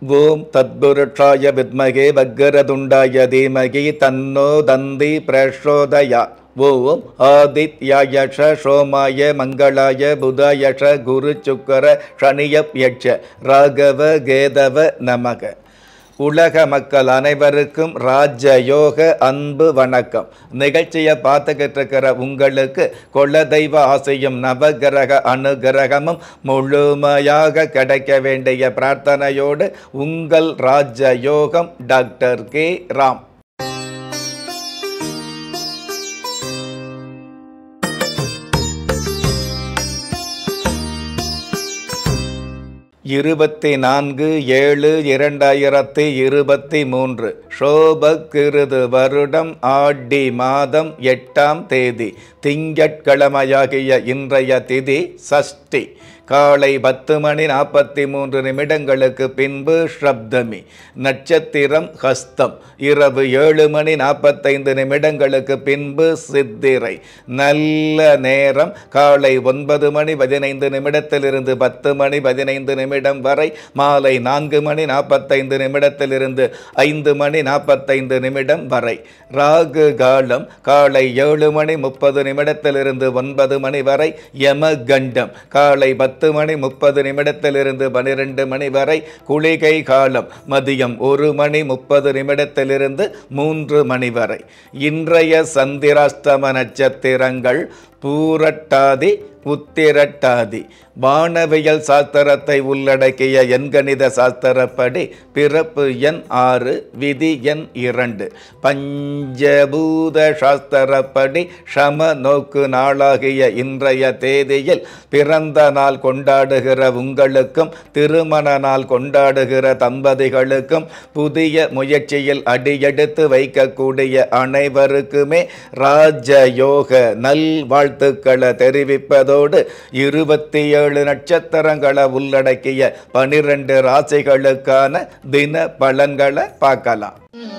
ஓம் தத்புருஷாய வித்மகே வக்கரதுண்டாய தீமகி தன்னோ தந்தி பிரசோதயா ஓம் ஆதித்யாயஷ சோமாய மங்களாய புதாயஷ குரு சுக்கர சனியப் யட்ச ராகவ கேதவ நமக உலக மக்கள் அனைவருக்கும் ராஜயோக அன்பு வணக்கம் நிகழ்ச்சியை பார்த்துக்கிட்டு இருக்கிற உங்களுக்கு குலதெய்வ ஆசையும் நவகிரக அனுகிரகமும் முழுமையாக கிடைக்க வேண்டிய பிரார்த்தனையோடு உங்கள் ராஜயோகம் டாக்டர் கே ராம் இருபத்தி நான்கு ஏழு இரண்டாயிரத்தி இருபத்தி மூன்று ஷோபக்கிருது வருடம் ஆடி மாதம் எட்டாம் தேதி திங்கட்கிழமையாகிய இன்றைய திதி சஷ்டி காலை பத்து மணி நாற்பத்தி மூன்று நிமிடங்களுக்கு பின்பு ஸ்ரப்தமி நட்சத்திரம் ஹஸ்தம் இரவு ஏழு மணி நாற்பத்தைந்து நிமிடங்களுக்கு பின்பு சித்திரை நல்ல நேரம் காலை ஒன்பது மணி பதினைந்து நிமிடத்திலிருந்து பத்து மணி பதினைந்து நிமிடம் வரை மாலை நான்கு மணி நாற்பத்தைந்து நிமிடத்திலிருந்து ஐந்து மணி நாற்பத்தைந்து நிமிடம் வரை ராகு காலம் காலை ஏழு மணி முப்பது நிமிடத்திலிருந்து ஒன்பது மணி வரை யமகண்டம் காலை பத்து மணி முப்பது நிமிடத்திலிருந்து பனிரெண்டு மணி வரை குளிகை காலம் மதியம் ஒரு மணி முப்பது நிமிடத்திலிருந்து மூன்று மணி வரை இன்றைய சந்திராஷ்டம நட்சத்திரங்கள் பூரட்டாதி உத்திரட்டாதி வானவியல் சாஸ்திரத்தை உள்ளடக்கிய எண்கணித சாஸ்திரப்படி பிறப்பு எண் ஆறு விதி எண் இரண்டு பஞ்சபூத சாஸ்திரப்படி சம நோக்கு நாளாகிய இன்றைய தேதியில் பிறந்த நாள் கொண்டாடுகிற உங்களுக்கும் திருமண நாள் கொண்டாடுகிற தம்பதிகளுக்கும் புதிய முயற்சியில் அடியெடுத்து வைக்கக்கூடிய அனைவருக்குமே ராஜயோக நல்வாழ்த்துக்களை தெரிவிப்பதோடு இருபத்தி ஏழு நட்சத்திரங்களை உள்ளடக்கிய பனிரெண்டு ராசிகளுக்கான தின பலன்களை பார்க்கலாம்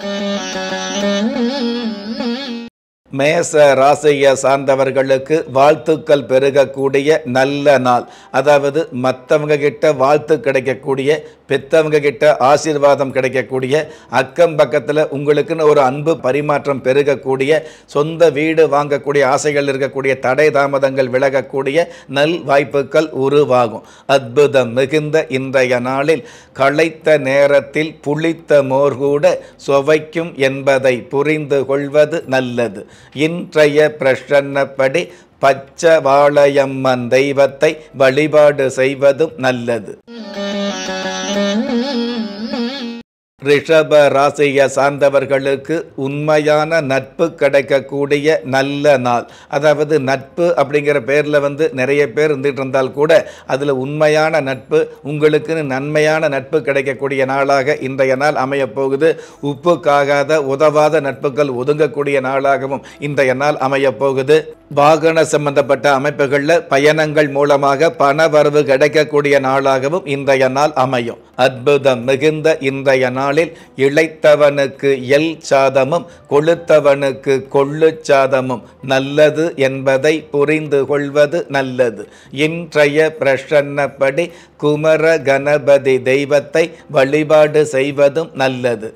மேச ராசியை சார்ந்தவர்களுக்கு வாழ்த்துக்கள் பெருகக்கூடிய நல்ல நாள் அதாவது மற்றவங்க கிட்ட வாழ்த்து கிடைக்கக்கூடிய பெத்தவங்க கிட்ட ஆசீர்வாதம் கிடைக்கக்கூடிய அக்கம் பக்கத்தில் உங்களுக்குன்னு ஒரு அன்பு பரிமாற்றம் பெருகக்கூடிய சொந்த வீடு வாங்கக்கூடிய ஆசைகள் இருக்கக்கூடிய தடை தாமதங்கள் விலகக்கூடிய நல் வாய்ப்புகள் உருவாகும் அற்புதம் மிகுந்த இன்றைய நாளில் களைத்த நேரத்தில் புளித்த மோர் கூட சுவைக்கும் என்பதை புரிந்து கொள்வது நல்லது இன்றைய பிரசன்னப்படி பச்சவாளையம்மன் தெய்வத்தை வழிபாடு செய்வதும் நல்லது ரிஷப ராசியை சார்ந்தவர்களுக்கு உண்மையான நட்பு கிடைக்கக்கூடிய நல்ல நாள் அதாவது நட்பு அப்படிங்கிற பேரில் வந்து நிறைய பேர் இருந்துகிட்டு இருந்தால் கூட அதில் உண்மையான நட்பு உங்களுக்குன்னு நன்மையான நட்பு கிடைக்கக்கூடிய நாளாக இன்றைய நாள் அமையப் போகுது உப்புக்காகாத உதவாத நட்புகள் ஒதுங்கக்கூடிய நாளாகவும் இன்றைய நாள் அமையப் போகுது வாகன சம்பந்தப்பட்ட அமைப்புகளில் பயணங்கள் மூலமாக பண வரவு கிடைக்கக்கூடிய நாளாகவும் இன்றைய நாள் அமையும் அற்புதம் மிகுந்த இன்றைய நாளில் இளைத்தவனுக்கு எல் சாதமும் கொளுத்தவனுக்கு கொள்ளு சாதமும் நல்லது என்பதை புரிந்து கொள்வது நல்லது இன்றைய பிரசன்னப்படி குமர கணபதி தெய்வத்தை வழிபாடு செய்வதும் நல்லது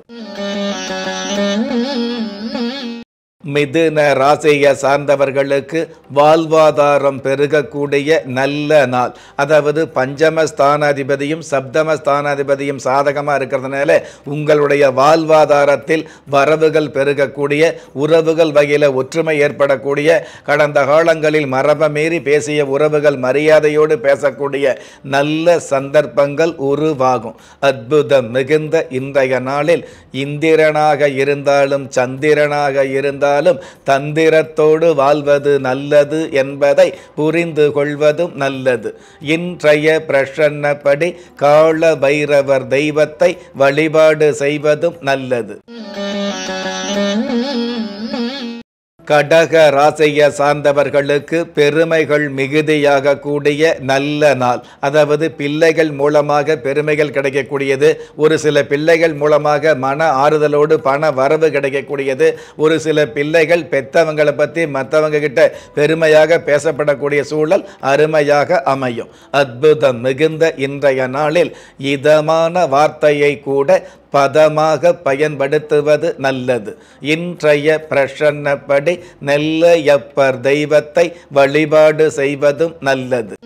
மிதுன ராசியை சார்ந்தவர்களுக்கு வாழ்வாதாரம் பெருகக்கூடிய நல்ல நாள் அதாவது பஞ்சம ஸ்தானாதிபதியும் சப்தம ஸ்தானாதிபதியும் சாதகமாக இருக்கிறதுனால உங்களுடைய வாழ்வாதாரத்தில் வரவுகள் பெருகக்கூடிய உறவுகள் வகையில் ஒற்றுமை ஏற்படக்கூடிய கடந்த காலங்களில் மரபை மீறி பேசிய உறவுகள் மரியாதையோடு பேசக்கூடிய நல்ல சந்தர்ப்பங்கள் உருவாகும் அற்புதம் மிகுந்த இன்றைய நாளில் இந்திரனாக இருந்தாலும் சந்திரனாக இருந்தாலும் இருந்தாலும் தந்திரத்தோடு வாழ்வது நல்லது என்பதை புரிந்து கொள்வதும் நல்லது இன்றைய பிரசன்னப்படி கால பைரவர் தெய்வத்தை வழிபாடு செய்வதும் நல்லது கடக ராசியை சார்ந்தவர்களுக்கு பெருமைகள் மிகுதியாக கூடிய நல்ல நாள் அதாவது பிள்ளைகள் மூலமாக பெருமைகள் கிடைக்கக்கூடியது ஒரு சில பிள்ளைகள் மூலமாக மன ஆறுதலோடு பண வரவு கிடைக்கக்கூடியது ஒரு சில பிள்ளைகள் பெத்தவங்களை பற்றி மற்றவங்க கிட்ட பெருமையாக பேசப்படக்கூடிய சூழல் அருமையாக அமையும் அற்புதம் மிகுந்த இன்றைய நாளில் இதமான வார்த்தையை கூட பதமாக பயன்படுத்துவது நல்லது இன்றைய பிரசன்னப்படி நெல்லையப்பர் தெய்வத்தை வழிபாடு செய்வதும் நல்லது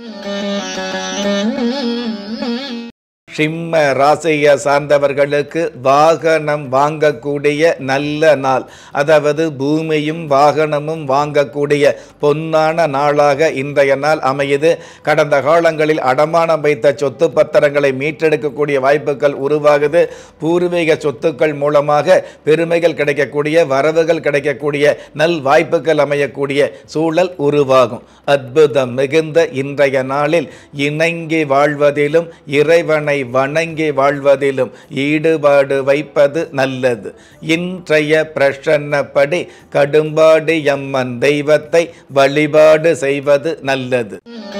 சிம்ம ராசியை சார்ந்தவர்களுக்கு வாகனம் வாங்கக்கூடிய நல்ல நாள் அதாவது பூமியும் வாகனமும் வாங்கக்கூடிய பொன்னான நாளாக இன்றைய நாள் அமையுது கடந்த காலங்களில் அடமானம் வைத்த சொத்து பத்திரங்களை மீட்டெடுக்கக்கூடிய வாய்ப்புகள் உருவாகுது பூர்வீக சொத்துக்கள் மூலமாக பெருமைகள் கிடைக்கக்கூடிய வரவுகள் கிடைக்கக்கூடிய நல் வாய்ப்புகள் அமையக்கூடிய சூழல் உருவாகும் அற்புதம் மிகுந்த இன்றைய நாளில் இணங்கி வாழ்வதிலும் இறைவனை வணங்கி வாழ்வதிலும் ஈடுபாடு வைப்பது நல்லது இன்றைய பிரசன்னப்படி கடும்பாடி அம்மன் தெய்வத்தை வழிபாடு செய்வது நல்லது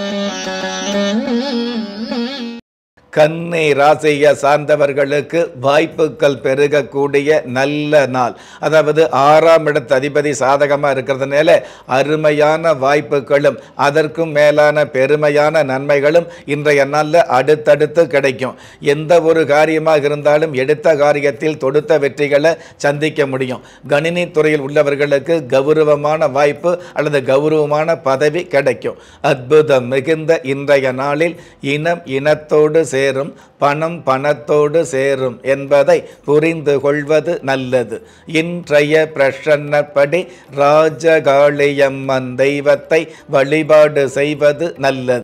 கன்னி ராசியை சார்ந்தவர்களுக்கு வாய்ப்புகள் பெருகக்கூடிய நல்ல நாள் அதாவது ஆறாம் இடத்து அதிபதி சாதகமாக இருக்கிறதுனால அருமையான வாய்ப்புகளும் அதற்கும் மேலான பெருமையான நன்மைகளும் இன்றைய நாளில் அடுத்தடுத்து கிடைக்கும் எந்த ஒரு காரியமாக இருந்தாலும் எடுத்த காரியத்தில் தொடுத்த வெற்றிகளை சந்திக்க முடியும் கணினி துறையில் உள்ளவர்களுக்கு கௌரவமான வாய்ப்பு அல்லது கௌரவமான பதவி கிடைக்கும் அற்புதம் மிகுந்த இன்றைய நாளில் இனம் இனத்தோடு சேரும் பணம் பணத்தோடு சேரும் என்பதை புரிந்து கொள்வது நல்லது இன்றைய பிரசன்னப்படி ராஜகாளியம்மன் தெய்வத்தை வழிபாடு செய்வது நல்லது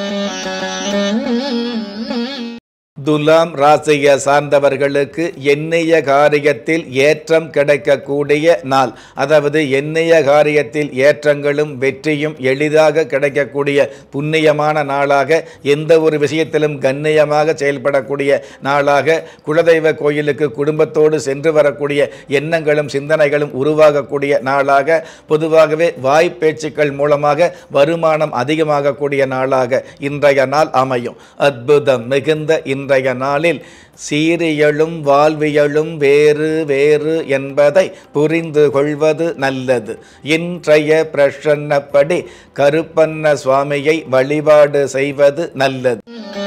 துலாம் ராசியை சார்ந்தவர்களுக்கு எண்ணிய காரியத்தில் ஏற்றம் கிடைக்கக்கூடிய நாள் அதாவது எண்ணிய காரியத்தில் ஏற்றங்களும் வெற்றியும் எளிதாக கிடைக்கக்கூடிய புண்ணியமான நாளாக எந்த ஒரு விஷயத்திலும் கண்ணியமாக செயல்படக்கூடிய நாளாக குலதெய்வ கோயிலுக்கு குடும்பத்தோடு சென்று வரக்கூடிய எண்ணங்களும் சிந்தனைகளும் உருவாகக்கூடிய நாளாக பொதுவாகவே வாய்ப்பேச்சுக்கள் மூலமாக வருமானம் அதிகமாகக்கூடிய நாளாக இன்றைய நாள் அமையும் அற்புதம் மிகுந்த இன்றைய நாளில் சீரியலும் வாழ்வியலும் வேறு வேறு என்பதை புரிந்து கொள்வது நல்லது இன்றைய பிரசன்னப்படி கருப்பண்ண சுவாமியை வழிபாடு செய்வது நல்லது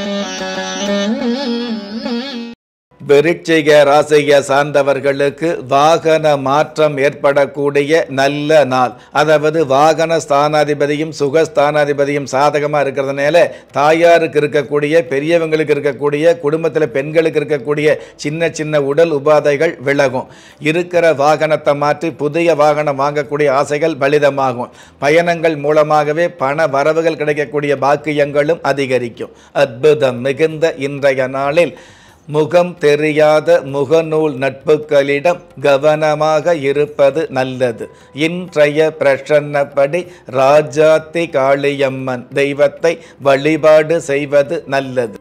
விருச்சிக ராசியை சார்ந்தவர்களுக்கு வாகன மாற்றம் ஏற்படக்கூடிய நல்ல நாள் அதாவது வாகன ஸ்தானாதிபதியும் சுகஸ்தானாதிபதியும் சாதகமாக இருக்கிறதுனால தாயாருக்கு இருக்கக்கூடிய பெரியவங்களுக்கு இருக்கக்கூடிய குடும்பத்தில் பெண்களுக்கு இருக்கக்கூடிய சின்ன சின்ன உடல் உபாதைகள் விலகும் இருக்கிற வாகனத்தை மாற்றி புதிய வாகனம் வாங்கக்கூடிய ஆசைகள் பலிதமாகும் பயணங்கள் மூலமாகவே பண வரவுகள் கிடைக்கக்கூடிய பாக்கியங்களும் அதிகரிக்கும் அற்புதம் மிகுந்த இன்றைய நாளில் முகம் தெரியாத முகநூல் நட்புகளிடம் கவனமாக இருப்பது நல்லது இன்றைய பிரசன்னப்படி ராஜாத்தி காளியம்மன் தெய்வத்தை வழிபாடு செய்வது நல்லது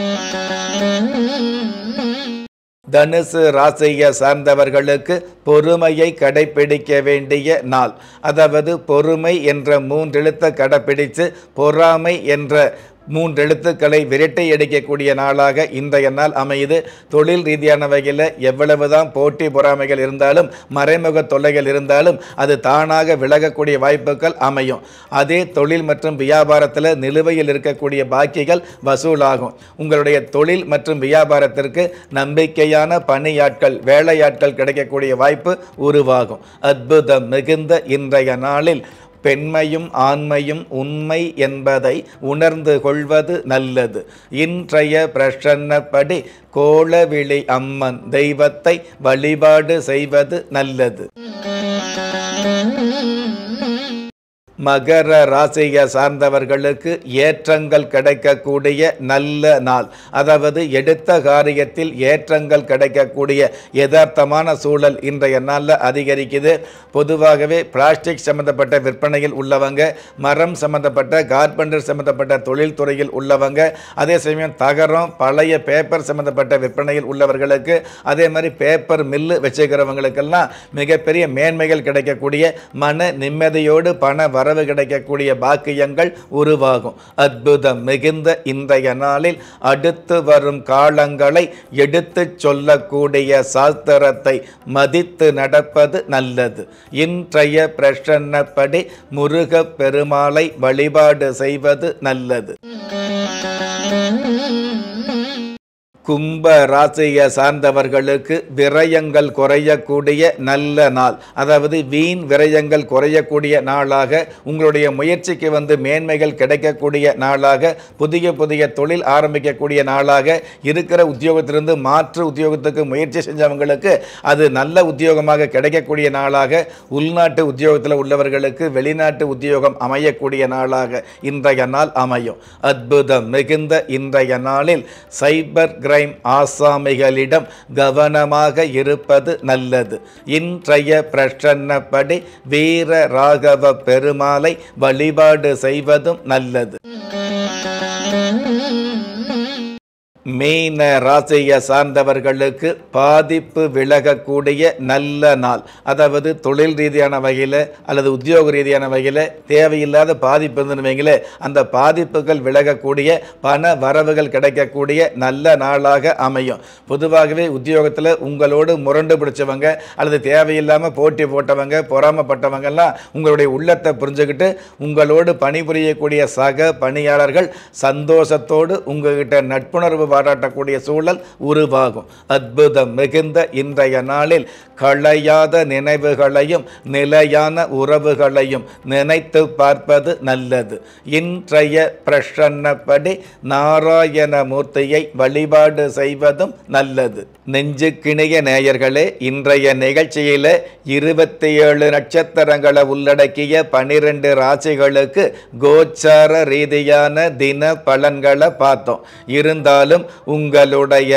தனுசு ராசியை சார்ந்தவர்களுக்கு பொறுமையை கடைபிடிக்க வேண்டிய நாள் அதாவது பொறுமை என்ற மூன்றெழுத்தை கடைப்பிடித்து பொறாமை என்ற மூன்றெழுத்துக்களை விரட்டை அடிக்கக்கூடிய நாளாக இன்றைய நாள் அமையுது தொழில் ரீதியான வகையில் எவ்வளவுதான் போட்டி பொறாமைகள் இருந்தாலும் மறைமுக தொல்லைகள் இருந்தாலும் அது தானாக விலகக்கூடிய வாய்ப்புகள் அமையும் அதே தொழில் மற்றும் வியாபாரத்தில் நிலுவையில் இருக்கக்கூடிய பாக்கிகள் வசூலாகும் உங்களுடைய தொழில் மற்றும் வியாபாரத்திற்கு நம்பிக்கையான பணியாட்கள் வேலையாட்கள் கிடைக்கக்கூடிய வாய்ப்பு உருவாகும் அற்புதம் மிகுந்த இன்றைய நாளில் பெண்மையும் ஆண்மையும் உண்மை என்பதை உணர்ந்து கொள்வது நல்லது இன்றைய பிரசன்னப்படி கோலவிழி அம்மன் தெய்வத்தை வழிபாடு செய்வது நல்லது மகர ராசியை சார்ந்தவர்களுக்கு ஏற்றங்கள் கிடைக்கக்கூடிய நல்ல நாள் அதாவது எடுத்த காரியத்தில் ஏற்றங்கள் கிடைக்கக்கூடிய யதார்த்தமான சூழல் இன்றைய நாளில் அதிகரிக்குது பொதுவாகவே பிளாஸ்டிக் சம்பந்தப்பட்ட விற்பனையில் உள்ளவங்க மரம் சம்பந்தப்பட்ட கார்பெண்டர் சம்பந்தப்பட்ட தொழில்துறையில் உள்ளவங்க அதே சமயம் தகரம் பழைய பேப்பர் சம்பந்தப்பட்ட விற்பனையில் உள்ளவர்களுக்கு அதே மாதிரி பேப்பர் மில்லு வச்சுக்கிறவங்களுக்கெல்லாம் மிகப்பெரிய மேன்மைகள் கிடைக்கக்கூடிய மன நிம்மதியோடு பண வரவு கிடைக்கக்கூடிய பாக்கியங்கள் உருவாகும் அற்புதம் மிகுந்த இன்றைய நாளில் அடுத்து வரும் காலங்களை எடுத்துச் சொல்லக்கூடிய சாஸ்திரத்தை மதித்து நடப்பது நல்லது இன்றைய பிரசன்னப்படி முருகப் பெருமாளை வழிபாடு செய்வது நல்லது கும்ப ராசியை சார்ந்தவர்களுக்கு விரயங்கள் குறையக்கூடிய நல்ல நாள் அதாவது வீண் விரயங்கள் குறையக்கூடிய நாளாக உங்களுடைய முயற்சிக்கு வந்து மேன்மைகள் கிடைக்கக்கூடிய நாளாக புதிய புதிய தொழில் ஆரம்பிக்கக்கூடிய நாளாக இருக்கிற உத்தியோகத்திலிருந்து மாற்று உத்தியோகத்துக்கு முயற்சி செஞ்சவங்களுக்கு அது நல்ல உத்தியோகமாக கிடைக்கக்கூடிய நாளாக உள்நாட்டு உத்தியோகத்தில் உள்ளவர்களுக்கு வெளிநாட்டு உத்தியோகம் அமையக்கூடிய நாளாக இன்றைய நாள் அமையும் அற்புதம் மிகுந்த இன்றைய நாளில் சைபர் கிரைம் ஆசாமிகளிடம் கவனமாக இருப்பது நல்லது இன்றைய பிரசன்னப்படி வீர ராகவ பெருமாளை வழிபாடு செய்வதும் நல்லது மீன ராசியை சார்ந்தவர்களுக்கு பாதிப்பு விலகக்கூடிய நல்ல நாள் அதாவது தொழில் ரீதியான வகையில் அல்லது உத்தியோக ரீதியான வகையில் தேவையில்லாத பாதிப்பு இருந்துன்னு வைங்களேன் அந்த பாதிப்புகள் விலகக்கூடிய பண வரவுகள் கிடைக்கக்கூடிய நல்ல நாளாக அமையும் பொதுவாகவே உத்தியோகத்தில் உங்களோடு முரண்டு பிடிச்சவங்க அல்லது தேவையில்லாமல் போட்டி போட்டவங்க பொறாமப்பட்டவங்கெல்லாம் உங்களுடைய உள்ளத்தை புரிஞ்சுக்கிட்டு உங்களோடு பணிபுரியக்கூடிய சக பணியாளர்கள் சந்தோஷத்தோடு உங்ககிட்ட நட்புணர்வு பாராட்டக்கூடிய சூழல் உருவாகும் அற்புதம் மிகுந்த இன்றைய நாளில் களையாத நினைவுகளையும் நிலையான உறவுகளையும் நினைத்து பார்ப்பது நல்லது இன்றைய பிரசன்னப்படி நாராயணமூர்த்தியை வழிபாடு செய்வதும் நல்லது நெஞ்சுக்கிணைய நேயர்களே இன்றைய நிகழ்ச்சியில் இருபத்தி ஏழு நட்சத்திரங்களை உள்ளடக்கிய பனிரெண்டு ராசிகளுக்கு கோச்சார ரீதியான தின பலன்களை பார்த்தோம் இருந்தாலும் உங்களுடைய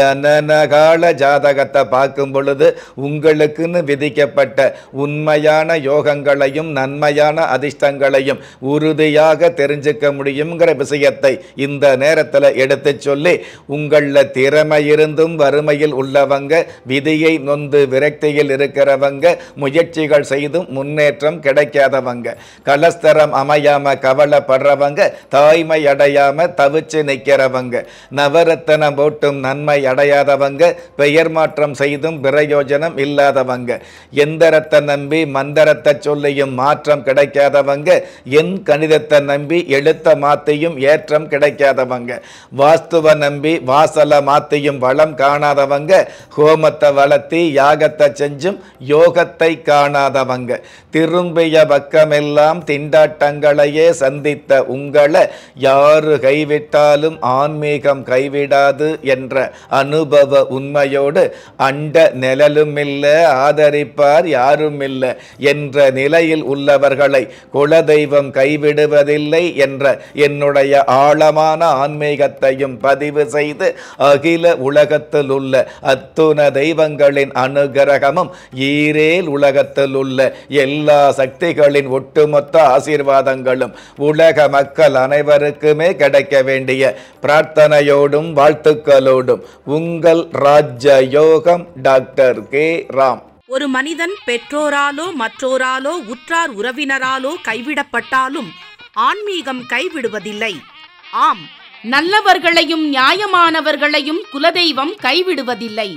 ஜனனகால ஜாதகத்தை பார்க்கும் பொழுது உங்களுக்குன்னு விதிக்கப்பட்ட உண்மையான யோகங்களையும் நன்மையான அதிர்ஷ்டங்களையும் உறுதியாக தெரிஞ்சுக்க முடியுங்கிற விஷயத்தை இந்த நேரத்தில் எடுத்து சொல்லி உங்களில் திறமை இருந்தும் வறுமையில் உள்ளவங்க விதியை நொந்து விரக்தியில் இருக்கிறவங்க முயற்சிகள் செய்தும் முன்னேற்றம் கிடைக்காதவங்க கலஸ்தரம் அமையாம கவலைப்படுறவங்க தாய்மை அடையாம தவிச்சு நிற்கிறவங்க நவரத்தனம் போட்டும் நன்மை அடையாதவங்க பெயர் மாற்றம் செய்தும் பிரயோஜனம் இல்லாதவங்க எந்திரத்தை நம்பி மந்திரத்தை சொல்லியும் மாற்றம் கிடைக்காதவங்க என் கணிதத்தை நம்பி எழுத்த மாத்தியும் ஏற்றம் கிடைக்காதவங்க வாஸ்துவ நம்பி வாசல மாத்தியும் வளம் காணாதவங்க ஹோமத்தை வளர்த்தி யாகத்தை செஞ்சும் யோகத்தை காணாதவங்க திரும்பிய பக்கமெல்லாம் திண்டாட்டங்களையே சந்தித்த உங்களை யாரு கைவிட்டாலும் ஆன்மீகம் கைவிடாது என்ற அனுபவ உண்மையோடு அண்ட நிழலும் இல்லை ஆதரிப்பார் யாரும் இல்லை என்ற நிலையில் உள்ளவர்களை குலதெய்வம் கைவிடுவதில்லை என்ற என்னுடைய ஆழமான ஆன்மீகத்தையும் பதிவு செய்து அகில உலகத்தில் உள்ள அத்துண தெய்வங்களின் அனுகிரகமும் ஈரேல் உலகத்தில் உள்ள எல்லா சக்திகளின் ஒட்டுமொத்த ஆசீர்வாதங்களும் உலக மக்கள் அனைவருக்குமே கிடைக்க வேண்டிய பிரார்த்தனையோடும் வாழ்த்துக்களோடும் உங்கள் ராஜ்ய யோகம் டாக்டர் கே ராம் ஒரு மனிதன் பெற்றோராலோ மற்றோராலோ உற்றார் உறவினராலோ கைவிடப்பட்டாலும் ஆன்மீகம் கைவிடுவதில்லை ஆம் நல்லவர்களையும் நியாயமானவர்களையும் குலதெய்வம் கைவிடுவதில்லை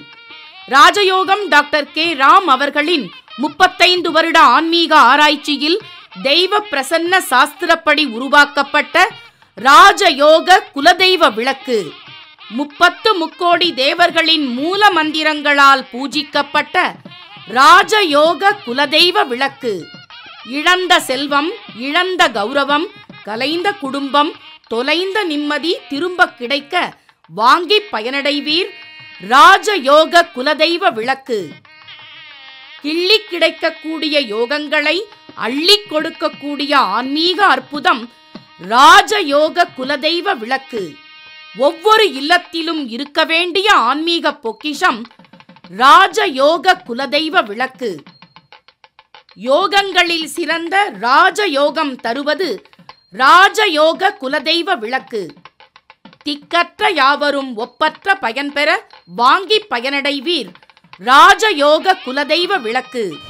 ராஜயோகம் டாக்டர் கே ராம் அவர்களின் முப்பத்தைந்து வருட ஆன்மீக ஆராய்ச்சியில் தெய்வ பிரசன்ன சாஸ்திரப்படி உருவாக்கப்பட்ட ராஜயோக குலதெய்வ விளக்கு முப்பத்து முக்கோடி தேவர்களின் மூல மந்திரங்களால் பூஜிக்கப்பட்ட ராஜயோக குலதெய்வ விளக்கு இழந்த செல்வம் இழந்த கௌரவம் கலைந்த குடும்பம் தொலைந்த நிம்மதி திரும்ப கிடைக்க வாங்கி பயனடைவீர் ராஜயோக குலதெய்வ விளக்கு கிள்ளி கிடைக்கக்கூடிய யோகங்களை அள்ளிக் கொடுக்கக்கூடிய ஆன்மீக அற்புதம் ராஜயோக குலதெய்வ விளக்கு ஒவ்வொரு இல்லத்திலும் இருக்க வேண்டிய ஆன்மீக பொக்கிஷம் ராஜயோக குலதெய்வ விளக்கு யோகங்களில் சிறந்த ராஜயோகம் தருவது ராஜயோக குலதெய்வ விளக்கு திக்கற்ற யாவரும் ஒப்பற்ற பயன்பெற வாங்கி பயனடைவீர் ராஜயோக குலதெய்வ விளக்கு